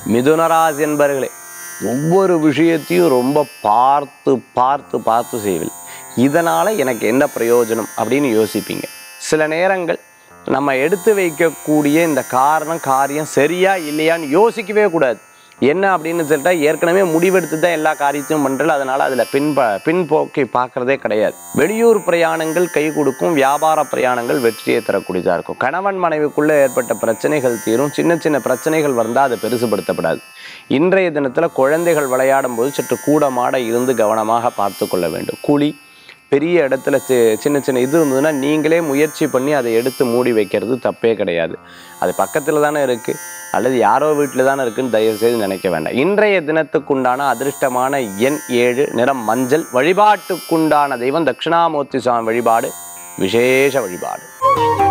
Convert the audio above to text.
மிதுனராசி என்பர்களே ஒவ்வொரு விஷயத்தையும் ரொம்ப பார்த்து பார்த்து பார்த்து செய்வில் இதனால் எனக்கு என்ன பிரயோஜனம் அப்படின்னு யோசிப்பீங்க சில நேரங்கள் நம்ம எடுத்து வைக்கக்கூடிய இந்த காரணம் காரியம் சரியா இல்லையான்னு யோசிக்கவே கூடாது என்ன அப்படின்னு சொல்லிட்டா ஏற்கனவே முடிவெடுத்து தான் எல்லா காரியத்தையும் பண்ணுறல அதனால் அதில் பின்ப பின்போக்கை பார்க்குறதே கிடையாது வெளியூர் பிரயாணங்கள் கை கொடுக்கும் வியாபார பிரயாணங்கள் வெற்றியை தரக்கூடியதாக இருக்கும் கணவன் மனைவிக்குள்ளே ஏற்பட்ட பிரச்சனைகள் தீரும் சின்ன சின்ன பிரச்சனைகள் வந்தால் அதை பெருசுபடுத்தப்படாது இன்றைய தினத்தில் குழந்தைகள் விளையாடும் போது சற்று கூடமாட இருந்து கவனமாக பார்த்து கொள்ள வேண்டும் குழி பெரிய இடத்துல சி- சின்ன சின்ன இது இருந்ததுன்னா நீங்களே முயற்சி பண்ணி அதை எடுத்து மூடி வைக்கிறது தப்பே கிடையாது அது பக்கத்தில் தானே இருக்குது அல்லது யாரோ வீட்டில் தானே இருக்குன்னு தயவு செய்து நினைக்க வேண்டாம் இன்றைய தினத்துக்குண்டான அதிர்ஷ்டமான எண் ஏழு நிறம் மஞ்சள் வழிபாட்டுக்குண்டான தெய்வம் தட்சிணாமூர்த்தி சுவாமி வழிபாடு விசேஷ வழிபாடு